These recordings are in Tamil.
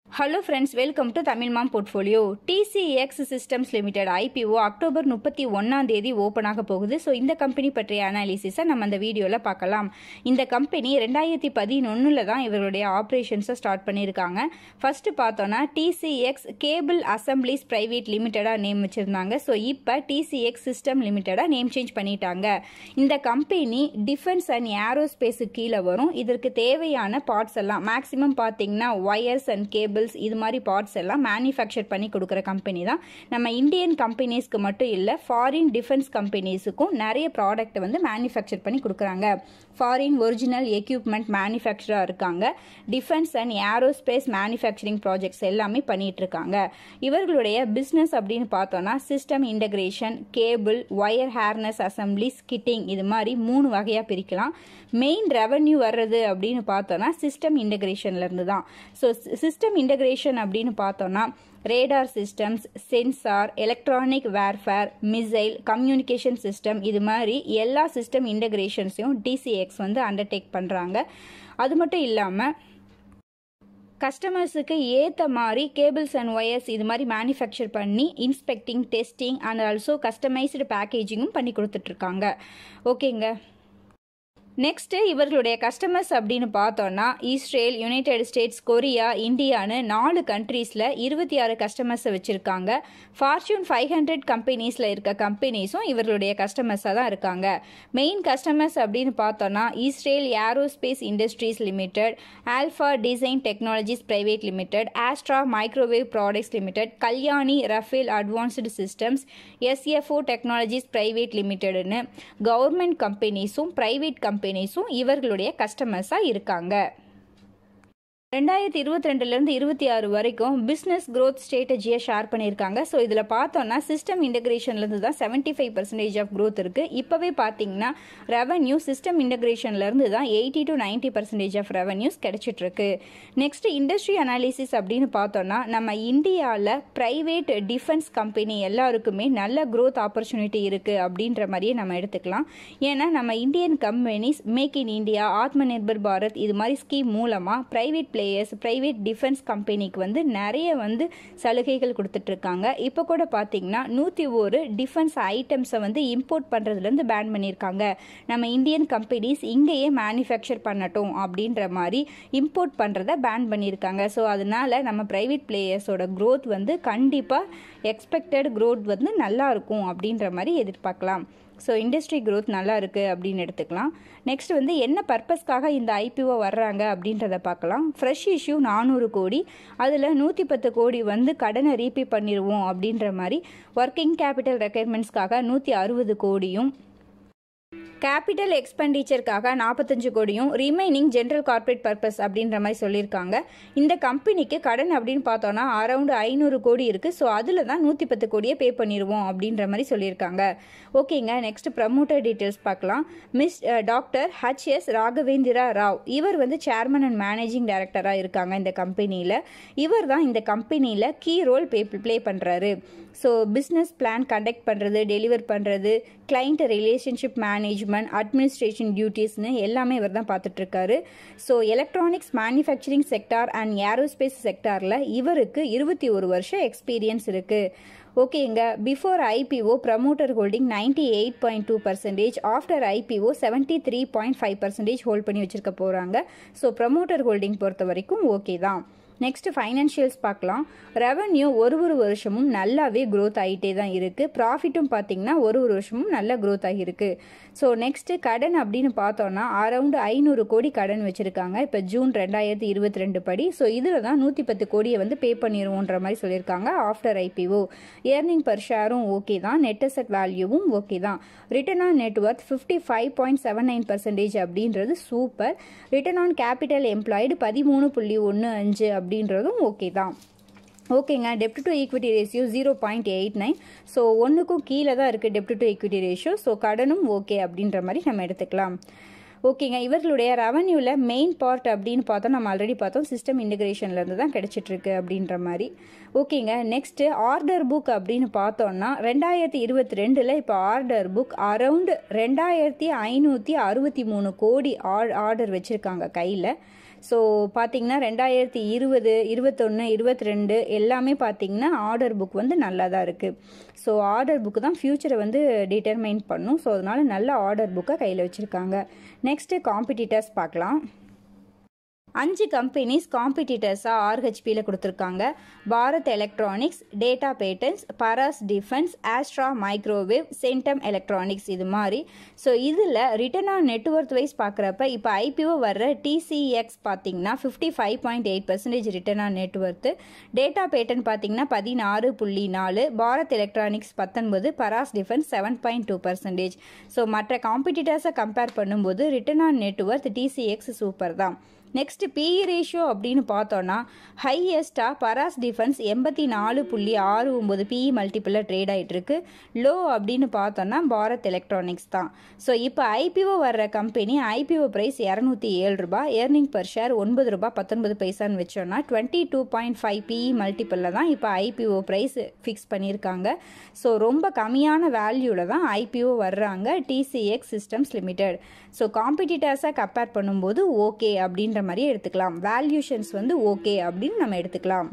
hello friends welcome to Tamil mom portfolio TCX systems limited IPO October முப்பத்தி ஒன்றாம் தேதி ஓப்பன் ஆக போகுது ஸோ இந்த கம்பெனி பற்றிய அனாலிசிஸை நம்ம அந்த வீடியோவில் பார்க்கலாம் இந்த கம்பெனி ரெண்டாயிரத்தி பதினொன்றில் தான் இவர்களுடைய ஆப்ரேஷன்ஸை ஸ்டார்ட் பண்ணியிருக்காங்க ஃபர்ஸ்ட் பார்த்தோன்னா டிசிஎக்ஸ் கேபிள் அசம்பிளிஸ் பிரைவேட் லிமிட்டடாக நேம் வச்சுருந்தாங்க ஸோ இப்போ டிசிஎக்ஸ் சிஸ்டம் லிமிட்டடாக நேம் சேஞ்ச் பண்ணிட்டாங்க இந்த கம்பெனி டிஃபென்ஸ் அண்ட் ஏரோஸ்பேஸுக்கு கீழே வரும் இதற்கு தேவையான பார்ட்ஸ் எல்லாம் மேக்ஸிமம் பார்த்தீங்கன்னா ஒயர்ஸ் அண்ட் கேபிள்ஸ் இது மாதிரி பார்ட்ஸ் எல்லாம் மேனுஃபேக்சர் பண்ணி கொடுக்குற கம்பெனி தான் நம்ம இந்தியன் கம்பெனிஸ்க்கு மட்டும் இல்லை ஃபாரின் டிஃபென்ஸ் கம்பெனிஸுக்கும் நிறைய ப்ராடக்ட் வந்து மேனுஃபேக்சர் பண்ணி கொடுக்குறாங்க ஃபாரின் ஒரிஜினல் எக்யூப்மெண்ட் மேனுஃபேக்சராக இருக்காங்க defence and aerospace manufacturing projects எல்லாமே பண்ணிட்டு இருக்காங்க இவர்களுடைய பிஸ்னஸ் அப்படின்னு பார்த்தோன்னா system integration cable wire harness assemblies kitting இது மாதிரி மூணு வகையாக பிரிக்கலாம் மெயின் ரெவன்யூ வர்றது அப்படின்னு பார்த்தோன்னா சிஸ்டம் இன்டகிரேஷன்லேருந்து தான் ஸோ சிஸ்டம் இன்டகிரேஷன் அப்படின்னு பார்த்தோன்னா radar systems sensor electronic warfare missile communication system இது மாதிரி எல்லா சிஸ்டம் இன்டகிரேஷன்ஸையும் டிசிஎக்ஸ் வந்து அண்டர்டேக் பண்ணுறாங்க அது மட்டும் இல்லாமல் கஸ்டமர்ஸுக்கு ஏற்ற மாதிரி கேபிள்ஸ் அண்ட் ஒயர்ஸ் இது மாதிரி மேனுஃபேக்சர் பண்ணி inspecting testing and also customised பேக்கேஜிங்கும் பண்ணி கொடுத்துட்ருக்காங்க ஓகேங்க நெக்ஸ்ட்டு இவர்களுடைய கஸ்டமர்ஸ் அப்படின்னு பார்த்தோன்னா இஸ்ரேல் யுனைடெட் ஸ்டேட்ஸ் கொரியா இந்தியான்னு நாலு கண்ட்ரீஸில் இருபத்தி ஆறு கஸ்டமர்ஸை வச்சுருக்காங்க ஃபார்ச்சூன் ஃபைவ் ஹண்ட்ரட் கம்பெனிஸில் இருக்க கம்பெனிஸும் இவர்களுடைய கஸ்டமர்ஸாக தான் இருக்காங்க மெயின் கஸ்டமர்ஸ் அப்படின்னு பார்த்தோன்னா Israel aerospace industries limited Alpha design technologies private limited Astra microwave products limited Kalyani Rafael advanced systems SFO technologies private லிமிடெட்னு கவர்மெண்ட் கம்பெனிஸும் பிரைவேட் கம்பெனி கம்பெனிஸும் இவர்களுடைய கஸ்டமர்ஸாக இருக்காங்க ரெண்டாயிரத்தி இருபத்தி ரெண்டுலேருந்து இருபத்தி ஆறு வரைக்கும் பிஸ்னஸ் க்ரோத் ஸ்ட்ராட்டஜியை ஷேர் பண்ணியிருக்காங்க ஸோ இதில் பார்த்தோன்னா சிஸ்டம் இன்டகிரேஷன்லேருந்து தான் seventy five percentage of growth இருக்குது இப்போவே பார்த்தீங்கன்னா ரெவன்யூ சிஸ்டம் இன்டகிரேஷன்லேருந்து தான் eighty to ninety percentage of revenues கிடைச்சிட்ருக்கு நெக்ஸ்ட் இண்டஸ்ட்ரி அனாலிசிஸ் அப்படின்னு பார்த்தோன்னா நம்ம இந்தியாவில் ப்ரைவேட் டிஃபென்ஸ் கம்பெனி எல்லாருக்குமே நல்ல க்ரோத் ஆப்பர்ச்சுனிட்டி இருக்குது அப்படின்ற மாதிரியே நம்ம எடுத்துக்கலாம் ஏன்னா நம்ம Indian companies make in India Atma Nirbhar Bharat இது மாதிரி ஸ்கீம் மூலமாக ப்ரைவேட் பிளேயர்ஸ் ப்ரைவேட் டிஃபென்ஸ் கம்பெனிக்கு வந்து நிறைய வந்து சலுகைகள் கொடுத்துட்ருக்காங்க இப்போ கூட பார்த்தீங்கன்னா நூற்றி ஒரு டிஃபென்ஸ் ஐட்டம்ஸை வந்து இம்போர்ட் பண்ணுறதுலேருந்து பேன் பண்ணியிருக்காங்க நம்ம இந்தியன் கம்பெனிஸ் இங்கேயே மேனுஃபேக்சர் பண்ணட்டும் அப்படின்ற மாதிரி இம்போர்ட் பண்ணுறத பேன் பண்ணியிருக்காங்க ஸோ அதனால நம்ம ப்ரைவேட் பிளேயர்ஸோட க்ரோத் வந்து கண்டிப்பாக எக்ஸ்பெக்டட் க்ரோத் வந்து நல்லா இருக்கும் அப்படின்ற மாதிரி எதிர்பார்க்கலாம் ஸோ இண்டஸ்ட்ரி க்ரோத் நல்லா இருக்குது அப்படின்னு எடுத்துக்கலாம் நெக்ஸ்ட் வந்து என்ன பர்பஸ்க்காக இந்த ஐபிஓ வர்றாங்க அப்படின்றத பார்க்கலாம் ஃப்ரெஷ் இஷ்யூ நானூறு கோடி அதில் நூற்றி பத்து கோடி வந்து கடனை ரீபே பண்ணிடுவோம் அப்படின்ற மாதிரி ஒர்க்கிங் கேபிட்டல் ரெக்குயர்மெண்ட்ஸ்க்காக நூற்றி அறுபது கோடியும் கேபிட்டல் எக்ஸ்பெண்டிச்சருக்காக நாற்பத்தஞ்சு கோடியும் ரிமைனிங் ஜென்ரல் கார்ப்பரேட் பர்பஸ் அப்படின்ற மாதிரி சொல்லியிருக்காங்க இந்த கம்பெனிக்கு கடன் அப்படின்னு பார்த்தோன்னா அரௌண்ட் ஐநூறு கோடி இருக்குது ஸோ அதில் தான் நூற்றி பத்து கோடியை பே பண்ணிடுவோம் அப்படின்ற மாதிரி சொல்லியிருக்காங்க ஓகேங்க நெக்ஸ்ட் ப்ரமோட்டர் டீட்டெயில்ஸ் பார்க்கலாம் miss doctor HS Raghavendra Rao இவர் வந்து சேர்மன் அண்ட் மேனேஜிங் டைரக்டராக இருக்காங்க இந்த கம்பெனியில் இவர் தான் இந்த கம்பெனியில் கீ ரோல் பே ப்ளே பண்ணுறாரு ஸோ பிஸ்னஸ் பிளான் கண்டக்ட் பண்ணுறது டெலிவர் பண்ணுறது கிளைண்ட் ரிலேஷன்ஷிப் மேனேஜ்மெண்ட் அட்மினிஸ்ட்ரேஷன் டியூட்டிஸ்னு எல்லாமே இவர் தான் பார்த்துட்ருக்காரு so electronics manufacturing sector and aerospace செக்டாரில் இவருக்கு இருபத்தி ஒரு வருஷம் எக்ஸ்பீரியன்ஸ் இருக்குது ஓகேங்க before IPO promoter holding ninety eight point two percentage after IPO seventy three point five percentage hold பண்ணி வச்சிருக்க போகிறாங்க ஸோ ப்ரமோட்டர் ஹோல்டிங் பொறுத்த வரைக்கும் ஓகே தான் நெக்ஸ்ட் ஃபைனான்ஷியல்ஸ் பார்க்கலாம் ரெவன்யூ ஒரு ஒரு வருஷமும் நல்லாவே க்ரோத் ஆகிட்டே தான் இருக்குது ப்ராஃபிட்டும் பார்த்தீங்கன்னா ஒரு ஒரு வருஷமும் நல்ல க்ரோத் ஆகியிருக்கு ஸோ நெக்ஸ்ட்டு கடன் அப்படின்னு பார்த்தோன்னா அரௌண்டு ஐநூறு கோடி கடன் வச்சுருக்காங்க இப்போ ஜூன் ரெண்டாயிரத்தி இருபத்தி ரெண்டு படி ஸோ இதில் தான் நூற்றி பத்து கோடியை வந்து பே பண்ணிடுவோன்ற மாதிரி சொல்லியிருக்காங்க ஆஃப்டர் ஐபிஓ ஏர்னிங் பர் ஷேரும் ஓகே தான் நெட் அசட் வேல்யூவும் ஓகே தான் return on network fifty five point seven nine percentage அப்படின்றது super return on capital employed பதிமூணு புள்ளி ஒன்று அஞ்சு அப்படின்றதும் ஓகே தான் ஓகேங்க டெப்ட் to equity ratio zero point eight nine so ஒன்றுக்கும் கீழே தான் இருக்குது டெப்ட் டு ஈக்விட்டி ரேஷியோ ஸோ கடனும் ஓகே அப்படின்ற மாதிரி நம்ம எடுத்துக்கலாம் ஓகேங்க இவர்களுடைய ரெவன்யூவில் மெயின் பார்ட் அப்படின்னு பார்த்தோம் நம்ம ஆல்ரெடி பார்த்தோம் சிஸ்டம் இன்டிகிரேஷன்லேருந்து தான் கிடச்சிட்ருக்கு அப்படின்ற மாதிரி ஓகேங்க நெக்ஸ்ட்டு ஆர்டர் புக் அப்படின்னு பார்த்தோம்னா ரெண்டாயிரத்தி இருபத்தி ரெண்டில் இப்போ ஆர்டர் புக் அரவுண்ட் ரெண்டாயிரத்தி ஐநூற்றி அறுபத்தி மூணு கோடி ஆர்டர் வச்சுருக்காங்க கையில் ஸோ பார்த்தீங்கன்னா ரெண்டாயிரத்தி இருபது இருபத்தொன்று இருபத்தி ரெண்டு எல்லாமே பார்த்தீங்கன்னா ஆர்டர் புக் வந்து நல்லா தான் இருக்குது ஸோ ஆர்டர் புக்கு தான் ஃப்யூச்சரை வந்து டிட்டர்மைன் பண்ணும் ஸோ அதனால நல்ல ஆர்டர் புக்கை கையில் வச்சுருக்காங்க நெக்ஸ்ட்டு காம்படிட்டர்ஸ் பார்க்கலாம் அஞ்சு கம்பெனிஸ் காம்படிட்டர்ஸாக ஆர்ஹெச்பியில் கொடுத்துருக்காங்க Bharat electronics data patterns Paras defence Astra microwave Centum electronics இது மாதிரி ஸோ இதில் ரிட்டர்ன் ஆன் நெட்ஒர்த் வைஸ் பார்க்குறப்ப இப்போ ஐபிஓ வர்ற டிசிஎக்ஸ் பார்த்தீங்கன்னா fifty five point eight percentage return on net worth data pattern பார்த்தீங்கன்னா பதினாறு புள்ளி நாலு பாரத் எலக்ட்ரானிக்ஸ் பத்தொன்பது Paras defence seven point two percentage so மற்ற காம்படிட்டர்ஸை கம்பேர் பண்ணும்போது return on net worth TCX super தான் நெக்ஸ்ட் பிஇ ரேஷியோ அப்படின்னு பார்த்தோன்னா ஹையஸ்ட்டாக பராஸ் டிஃபென்ஸ் எண்பத்தி நாலு புள்ளி ஆறு ஒம்பது பிஇ மல்டிப்பிளில் ட்ரேட் ஆகிட்டு இருக்கு லோ அப்படின்னு பார்த்தோன்னா பாரத் எலக்ட்ரானிக்ஸ் தான் ஸோ இப்போ ஐபிஓ வர்ற கம்பெனி ஐபிஓ ப்ரைஸ் இரநூத்தி ஏழு ரூபாய் ஏர்னிங் பர் ஷேர் ஒன்பது ரூபாய் பத்தொன்பது பைசான்னு வச்சோன்னா twenty two point five PE மல்டிப்பிளில் தான் இப்போ ஐபிஓ ப்ரைஸ் ஃபிக்ஸ் பண்ணியிருக்காங்க ஸோ ரொம்ப கம்மியான வேல்யூவில் தான் ஐபிஓ வர்றாங்க டிசிஎக்ஸ் சிஸ்டம்ஸ் லிமிடெட் ஸோ காம்படிட்டர்ஸை கம்பேர் பண்ணும்போது ஓகே அப்படின்ற மாதிரி எடுத்துக்கலாம் வேல்யூஷன்ஸ் வந்து ஓகே அப்படின்னு நம்ம எடுத்துக்கலாம்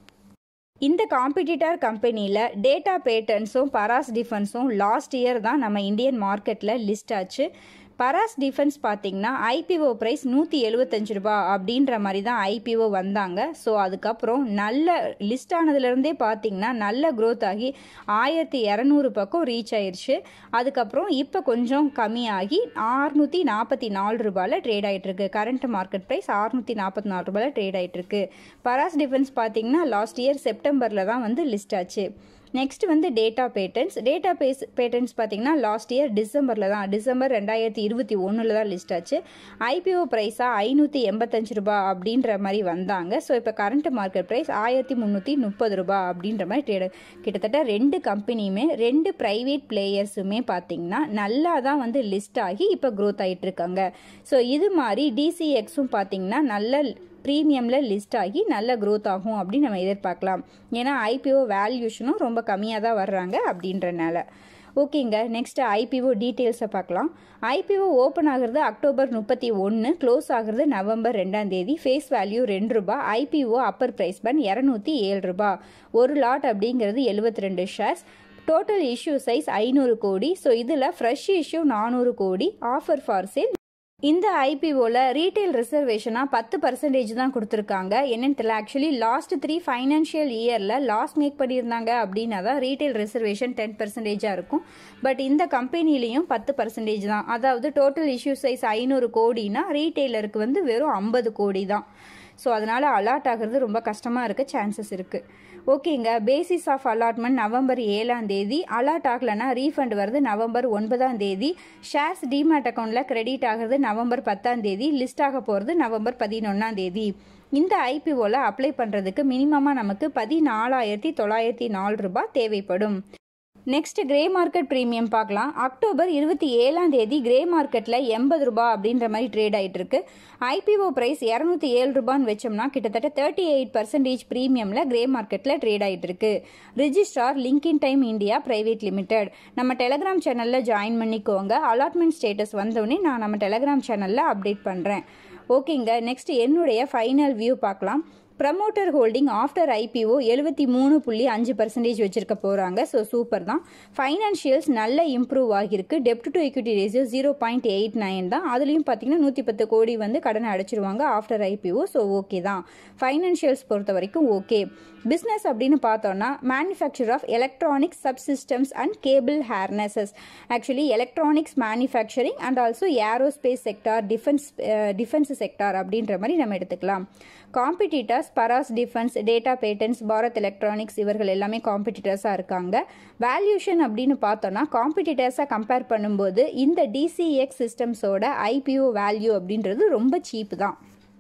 இந்த காம்படிட்டர் கம்பெனியில் டேட்டா பேட்டன்ஸும் பராஸ் டிஃபென்ஸும் லாஸ்ட் இயர் தான் நம்ம இந்தியன் மார்க்கெட்டில் லிஸ்ட் ஆச்சு பராஸ் டிஃபென்ஸ் பார்த்தீங்கன்னா ஐபிஓ ப்ரைஸ் நூற்றி எழுபத்தஞ்சு ரூபா அப்படின்ற மாதிரி தான் ஐபிஓ வந்தாங்க ஸோ அதுக்கப்புறம் நல்ல லிஸ்ட் ஆனதுலேருந்தே பார்த்தீங்கன்னா நல்ல க்ரோத் ஆகி ஆயிரத்தி இரநூறு பக்கம் ரீச் ஆயிடுச்சு அதுக்கப்புறம் இப்போ கொஞ்சம் கம்மியாகி ஆறுநூற்றி நாற்பத்தி நாலு ரூபாயில் ட்ரேட் ஆகிட்டு இருக்கு கரண்ட் மார்க்கெட் ப்ரைஸ் ஆறுநூற்றி நாற்பத்தி நாலு ரூபாயில் ட்ரேட் ஆகிட்டு இருக்கு பராஸ் டிஃபென்ஸ் பார்த்தீங்கன்னா லாஸ்ட் இயர் செப்டம்பரில் தான் வந்து லிஸ்ட் ஆச்சு நெக்ஸ்ட் வந்து data patterns data base patterns பார்த்தீங்கன்னா லாஸ்ட் இயர் டிசம்பரில் தான் டிசம்பர் ரெண்டாயிரத்தி இருபத்தி ஒன்றில் தான் லிஸ்ட் ஆச்சு ஐபிஓ ப்ரைஸாக ஐநூற்றி எண்பத்தஞ்சு ரூபா அப்படின்ற மாதிரி வந்தாங்க ஸோ இப்போ கரண்ட் மார்க்கெட் ப்ரைஸ் ஆயிரத்தி முந்நூற்றி முப்பது ரூபா அப்படின்ற மாதிரி ட்ரேட் கிட்டத்தட்ட ரெண்டு கம்பெனியுமே ரெண்டு ப்ரைவேட் பிளேயர்ஸுமே பார்த்தீங்கன்னா நல்லா தான் வந்து லிஸ்ட் ஆகி இப்போ க்ரோத் ஆகிட்டு இருக்காங்க ஸோ இது மாதிரி டிசிஎக்ஸும் பார்த்தீங்கன்னா நல்ல ப்ரீமியமில் லிஸ்ட் ஆகி நல்ல க்ரோத் ஆகும் அப்படின்னு நம்ம எதிர்பார்க்கலாம் ஏன்னா ஐபிஓ வேல்யூஷனும் ரொம்ப கம்மியாக தான் வர்றாங்க அப்படின்றனால ஓகேங்க நெக்ஸ்ட் ஐபிஓ டீட்டெயில்ஸை பார்க்கலாம் ஐபிஓ ஓப்பன் ஆகுறது அக்டோபர் முப்பத்தி ஒன்று க்ளோஸ் ஆகுறது நவம்பர் ரெண்டாம் தேதி ஃபேஸ் வேல்யூ ரெண்டு ரூபா ஐபிஓ அப்பர் ப்ரைஸ் பன் இரநூத்தி ஏழு ரூபா ஒரு லாட் அப்படிங்கிறது எழுபத்தி ரெண்டு ஷேர்ஸ் டோட்டல் இஷ்யூ சைஸ் ஐநூறு கோடி ஸோ இதில் ஃப்ரெஷ் இஷ்யூ நானூறு கோடி ஆஃபர் ஃபார் சேல் இந்த ஐபிஓவில் ரீட்டைல் ரிசர்வேஷனாக பத்து பர்சன்டேஜ் தான் கொடுத்துருக்காங்க என்னன்னு தெரியல ஆக்சுவலி லாஸ்ட் த்ரீ ஃபைனான்ஷியல் இயரில் லாஸ் மேக் பண்ணியிருந்தாங்க அப்படின்னா தான் ரீட்டைல் ரிசர்வேஷன் டென் பர்சன்டேஜாக இருக்கும் பட் இந்த கம்பெனிலையும் பத்து பர்சன்டேஜ் தான் அதாவது டோட்டல் இஷ்யூ சைஸ் ஐநூறு கோடினா ரீட்டைலருக்கு வந்து வெறும் ஐம்பது கோடி தான் ஸோ அதனால் அலாட் ஆகிறது ரொம்ப கஷ்டமாக இருக்க சான்சஸ் இருக்குது ஓகேங்க பேசிஸ் ஆஃப் அலாட்மெண்ட் நவம்பர் ஏழாம் தேதி அலாட் ஆகலைன்னா ரீஃபண்ட் வருது நவம்பர் ஒன்பதாம் தேதி ஷேர்ஸ் டிமேட் அக்கௌண்ட்டில் கிரெடிட் ஆகிறது நவம்பர் பத்தாம் தேதி லிஸ்ட் ஆக போகிறது நவம்பர் பதினொன்றாம் தேதி இந்த ஐபிஓவில் அப்ளை பண்ணுறதுக்கு மினிமமாக நமக்கு பதினாலாயிரத்தி தொள்ளாயிரத்தி நாலு ரூபாய் தேவைப்படும் நெக்ஸ்ட் கிரே மார்க்கெட் ப்ரீமியம் பார்க்கலாம் அக்டோபர் இருபத்தி ஏழாம் தேதி கிரே மார்க்கெட்டில் எண்பது ரூபாய் அப்படின்ற மாதிரி ட்ரேட் ஆகிட்டு இருக்கு ஐபிஓ ப்ரைஸ் இரநூத்தி ஏழு ரூபான்னு வச்சோம்னா கிட்டத்தட்ட தேர்ட்டி எயிட் பர்சன்டேஜ் ப்ரீமியமில் கிரே மார்க்கெட்டில் ட்ரேட் ஆகிட்டு இருக்கு registrar Link In time India private limited நம்ம டெலகிராம் சேனலில் ஜாயின் பண்ணிக்கோங்க அலாட்மெண்ட் ஸ்டேட்டஸ் வந்தோடனே நான் நம்ம டெலகிராம் சேனலில் அப்டேட் பண்ணுறேன் ஓகேங்க நெக்ஸ்ட் என்னுடைய ஃபைனல் வியூ பார்க்கலாம் ப்ரமோட்டர் ஹோல்டிங் ஆஃப்டர் ஐபிஓ எழுபத்தி மூணு புள்ளி அஞ்சு பர்சன்டேஜ் வச்சிருக்க போகிறாங்க ஸோ சூப்பர் தான் ஃபைனான்ஷியல்ஸ் நல்ல இம்ப்ரூவ் ஆகியிருக்கு டெப்ட் to equity ratio zero point eight nine தான் அதுலேயும் பார்த்தீங்கன்னா நூற்றி பத்து கோடி வந்து கடனை அடைச்சிருவாங்க ஆஃப்டர் ஐபிஓ ஸோ ஓகே தான் ஃபைனான்ஷியல்ஸ் பொறுத்த வரைக்கும் ஓகே பிஸ்னஸ் அப்படின்னு பார்த்தோன்னா manufacture of electronics subsystems and cable harnesses actually electronics manufacturing and also aerospace sector defence defence sector அப்படின்ற மாதிரி நம்ம எடுத்துக்கலாம் competitors Paras defence data patterns Bharat electronics இவர்கள் எல்லாமே காம்படிட்டர்ஸாக இருக்காங்க வேல்யூஷன் அப்படின்னு பார்த்தோன்னா காம்படிட்டர்ஸாக கம்பேர் பண்ணும்போது இந்த டிசிஎக்ஸ் சிஸ்டம்ஸோட ஐபிஓ வேல்யூ அப்படின்றது ரொம்ப சீப் தான்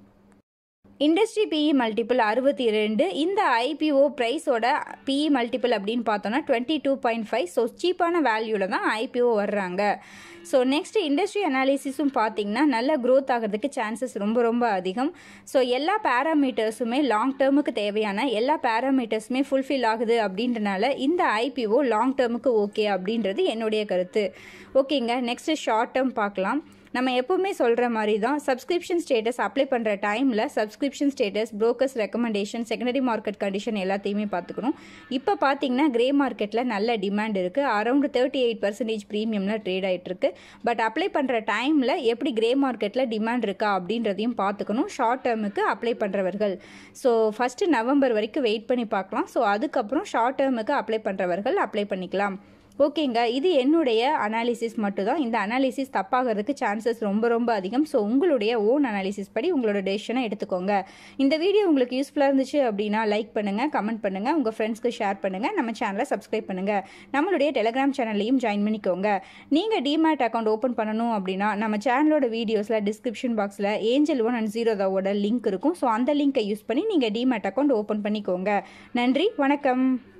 இண்டஸ்ட்ரி பிஇ மல்டிபிள் அறுபத்தி ரெண்டு இந்த ஐபிஓ ப்ரைஸோட பிஇ மல்டிபிள் அப்படின்னு பார்த்தோன்னா twenty two point five so சீப்பான வேல்யூவில் தான் ஐபிஓ வர்றாங்க ஸோ நெக்ஸ்ட் இண்டஸ்ட்ரி அனாலிசிஸும் பார்த்தீங்கன்னா நல்ல க்ரோத் ஆகிறதுக்கு சான்சஸ் ரொம்ப ரொம்ப அதிகம் ஸோ எல்லா பேராமீட்டர்ஸுமே லாங் டேர்முக்கு தேவையான எல்லா பேராமீட்டர்ஸுமே ஃபுல்ஃபில் ஆகுது அப்படின்றனால இந்த ஐபிஓ லாங் டேர்முக்கு ஓகே அப்படின்றது என்னுடைய கருத்து ஓகேங்க நெக்ஸ்ட் ஷார்ட் டேர்ம் பார்க்கலாம் நம்ம எப்பவுமே சொல்கிற மாதிரி தான் சப்ஸ்கிரிப்ஷன் ஸ்டேட்டஸ் அப்ளை பண்ணுற டைமில் subscription status brokers recommendation secondary market condition எல்லாத்தையுமே பார்த்துக்கணும் இப்போ பார்த்தீங்கன்னா கிரே மார்க்கெட்டில் நல்ல டிமாண்ட் இருக்குது அரௌண்ட் தேர்ட்டி எயிட் பர்சன்டேஜ் ப்ரீமியமில் ட்ரேட் ஆகிட்டு இருக்கு பட் அப்ளை பண்ணுற டைமில் எப்படி கிரே மார்க்கெட்டில் டிமாண்ட் இருக்கா அப்படின்றதையும் பார்த்துக்கணும் ஷார்ட் டேர்முக்கு அப்ளை பண்ணுறவர்கள் ஸோ ஃபஸ்ட்டு நவம்பர் வரைக்கும் வெயிட் பண்ணி பார்க்கலாம் ஸோ அதுக்கப்புறம் ஷார்ட் டேர்முக்கு அப்ளை பண்ணுறவர்கள் அப்ளை பண்ணிக்கலாம் ஓகேங்க இது என்னுடைய அனாலிசிஸ் மட்டும்தான் இந்த அனாலிசிஸ் தப்பாகிறதுக்கு சான்சஸ் ரொம்ப ரொம்ப அதிகம் ஸோ உங்களுடைய ஓன் அனாலிசிஸ் படி உங்களோட டெசிஷனை எடுத்துக்கோங்க இந்த வீடியோ உங்களுக்கு யூஸ்ஃபுல்லாக இருந்துச்சு அப்படின்னா லைக் பண்ணுங்கள் கமெண்ட் பண்ணுங்கள் உங்கள் ஃப்ரெண்ட்ஸ்க்கு ஷேர் பண்ணுங்கள் நம்ம சேனலை சப்ஸ்கிரைப் பண்ணுங்கள் நம்மளுடைய டெலிகிராம் சேனல்லையும் ஜாயின் பண்ணிக்கோங்க நீங்கள் டிமேட் அக்கௌண்ட் ஓப்பன் பண்ணணும் அப்படின்னா நம்ம சேனலோட வீடியோஸில் டிஸ்கிரிப்ஷன் பாக்ஸில் ஏஞ்சல் ஒன் அண்ட் ஜீரோதாவோட லிங்க் இருக்கும் ஸோ அந்த லிங்கை யூஸ் பண்ணி நீங்கள் டிமேட் அக்கௌண்ட் ஓப்பன் பண்ணிக்கோங்க நன்றி வணக்கம்